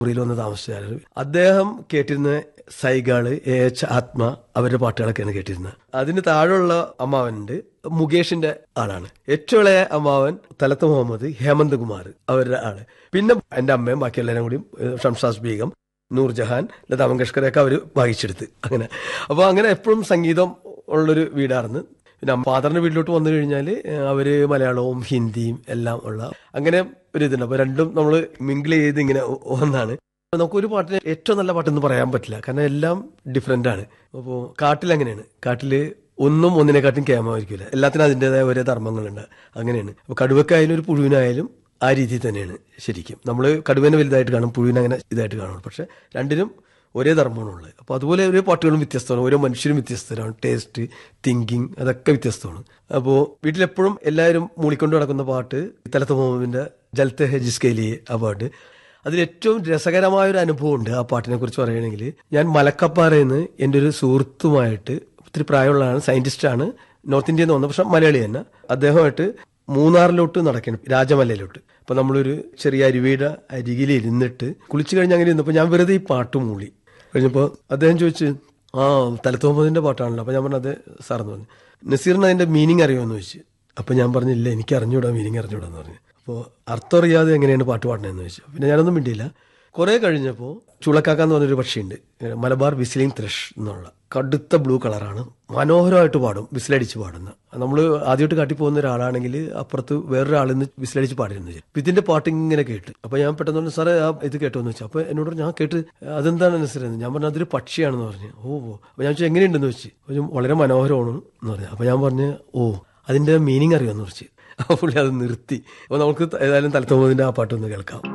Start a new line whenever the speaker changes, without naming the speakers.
മുറിയിൽ വന്ന് താമസിച്ചാൽ അദ്ദേഹം കേട്ടിരുന്ന സൈഗാള് എ എച്ച് ആത്മ അവരുടെ പാട്ടുകളൊക്കെയാണ് കേട്ടിരുന്നത് അതിന് താഴെയുള്ള അമ്മാവനുണ്ട് മുകേഷിന്റെ ആളാണ് ഏറ്റവും ഇളയ അമ്മാവൻ തലത്ത് മുഹമ്മദ് ഹേമന്ത് കുമാർ അവരുടെ ആള് പിന്നെ എന്റെ അമ്മയും ബാക്കി എല്ലാവരും കൂടി ഏഹ്, ഷംഷാസ് ബീഗം നൂർജഹാൻ ലതാ മങ്കേഷ്കറൊക്കെ അവർ വായിച്ചെടുത്ത് അങ്ങനെ അപ്പോൾ അങ്ങനെ എപ്പോഴും സംഗീതം ഉള്ളൊരു വീടായിരുന്നു പിന്നെ ഫാദറിന്റെ വീട്ടിലോട്ട് വന്നു കഴിഞ്ഞാൽ അവര് മലയാളവും ഹിന്ദിയും എല്ലാം ഉള്ള അങ്ങനെ ഒരു ഇതുണ്ട് അപ്പൊ രണ്ടും നമ്മൾ മിങ്കിൾ ചെയ്ത് ഇങ്ങനെ ഒന്നാണ് നമുക്കൊരു പാട്ടിന് ഏറ്റവും നല്ല പാട്ടെന്ന് പറയാൻ പറ്റില്ല കാരണം എല്ലാം ഡിഫറെന്റ് ആണ് അപ്പോൾ കാട്ടിൽ അങ്ങനെയാണ് കാട്ടില് ഒന്നും ഒന്നിനെക്കാട്ടും കേമായിരിക്കില്ല എല്ലാത്തിനും അതിൻ്റെതായ ഓരോ ധർമ്മങ്ങളുണ്ട് അങ്ങനെയാണ് അപ്പൊ കടുവക്കായാലും ഒരു പുഴുവിനായാലും ആ രീതിയിൽ തന്നെയാണ് ശരിക്കും നമ്മൾ കടുവേനെ വലുതായിട്ട് കാണും പുഴുവിനെ അങ്ങനെ ഇതായിട്ട് കാണും പക്ഷെ രണ്ടിനും ഒരേ ധർമ്മമാണുള്ളത് അപ്പോൾ അതുപോലെ ഓരോ പാട്ടുകളും വ്യത്യസ്തമാണ് ഓരോ മനുഷ്യരും വ്യത്യസ്തരാണ് ടേസ്റ്റ് തിങ്കിങ് അതൊക്കെ വ്യത്യസ്തമാണ് അപ്പോൾ വീട്ടിലെപ്പോഴും എല്ലാവരും മൂളിക്കൊണ്ട് നടക്കുന്ന പാട്ട് തലത്ത് മുഹമ്മദിന്റെ ജലത്തെ ഹെജിസ്കേലിയെ ആ പാട്ട് അതിൽ ഏറ്റവും രസകരമായ ഒരു അനുഭവം ഉണ്ട് ആ പാട്ടിനെ കുറിച്ച് പറയുകയാണെങ്കിൽ ഞാൻ മലക്കപ്പാറയിൽ നിന്ന് എൻ്റെ ഒരു സുഹൃത്തുമായിട്ട് ഒത്തിരി പ്രായമുള്ളതാണ് സയന്റിസ്റ്റാണ് നോർത്ത് ഇന്ത്യയിൽ നിന്ന് വന്ന പക്ഷെ മലയാളി തന്നെ അദ്ദേഹമായിട്ട് മൂന്നാറിലോട്ട് നടക്കണം രാജമലയിലോട്ട് അപ്പൊ നമ്മളൊരു ചെറിയ അരുവിയുടെ അരികിൽ ഇരുന്നിട്ട് കുളിച്ചു കഴിഞ്ഞ് അങ്ങനെ ഇരുന്നപ്പോൾ ഞാൻ വെറുതെ ഈ പാട്ട് മൂളി കഴിഞ്ഞപ്പോൾ അദ്ദേഹം ചോദിച്ചു ആ തലത്ത് മുഹമ്മദിന്റെ പാട്ടാണല്ലോ അപ്പൊ ഞാൻ പറഞ്ഞു അതെ സാറെന്ന് പറഞ്ഞു നസീറിന് അതിന്റെ മീനിങ് അറിയുമെന്ന് ചോദിച്ചു അപ്പൊ ഞാൻ പറഞ്ഞില്ല എനിക്ക് അറിഞ്ഞൂടാ മീനിങ് അറിഞ്ഞൂടാന്ന് പറഞ്ഞു അപ്പോൾ അർത്ഥം അറിയാതെ എങ്ങനെയാണ് പാട്ട് പാടണതെന്ന് ചോദിച്ചു പിന്നെ ഞാനൊന്നും മിണ്ടിയില്ല കുറെ കഴിഞ്ഞപ്പോൾ ചുളക്കാക്ക എന്ന് പറഞ്ഞൊരു പക്ഷിയുണ്ട് ഇങ്ങനെ മലബാർ വിസിലിംഗ് ത്രഷ് എന്നുള്ള കടുത്ത ബ്ലൂ കളറാണ് മനോഹരമായിട്ട് പാടും വിസിലടിച്ച് പാടുന്ന നമ്മൾ ആദ്യമായിട്ട് കാട്ടി പോകുന്ന ഒരാളാണെങ്കിൽ അപ്പുറത്ത് വേറൊരാളിൽ നിന്ന് വിസിലടിച്ച് പാടിയിരുന്നു അപ്പൊ ഇതിന്റെ പാട്ട് ഇങ്ങനെ കേട്ട് അപ്പൊ ഞാൻ പെട്ടെന്ന് പറഞ്ഞു സാറേ ആ ഇത് കേട്ടോ എന്ന് വെച്ചാൽ അപ്പൊ എന്നോട് പറഞ്ഞു, ഞാൻ കേട്ട് അതെന്താണ് നസീറെന്ന് ഞാൻ പറഞ്ഞു അതൊരു പക്ഷിയാണെന്ന് പറഞ്ഞു ഓ ഓ അപ്പൊ ഞാൻ ചോദിച്ചു എങ്ങനെയുണ്ടെന്ന് വെച്ച് അപ്പൊ വളരെ മനോഹരമാണ് എന്ന് പറഞ്ഞു അപ്പൊ ഞാൻ പറഞ്ഞു ഓ അതിന്റെ മീനിങ് അറിയാമെന്ന് വെച്ച് അപ്പൊ പുള്ളി അത് നിർത്തി അപ്പൊ നമുക്ക് ഏതായാലും തലത്തോമതിന്റെ ആ പാട്ടൊന്ന് കേൾക്കാം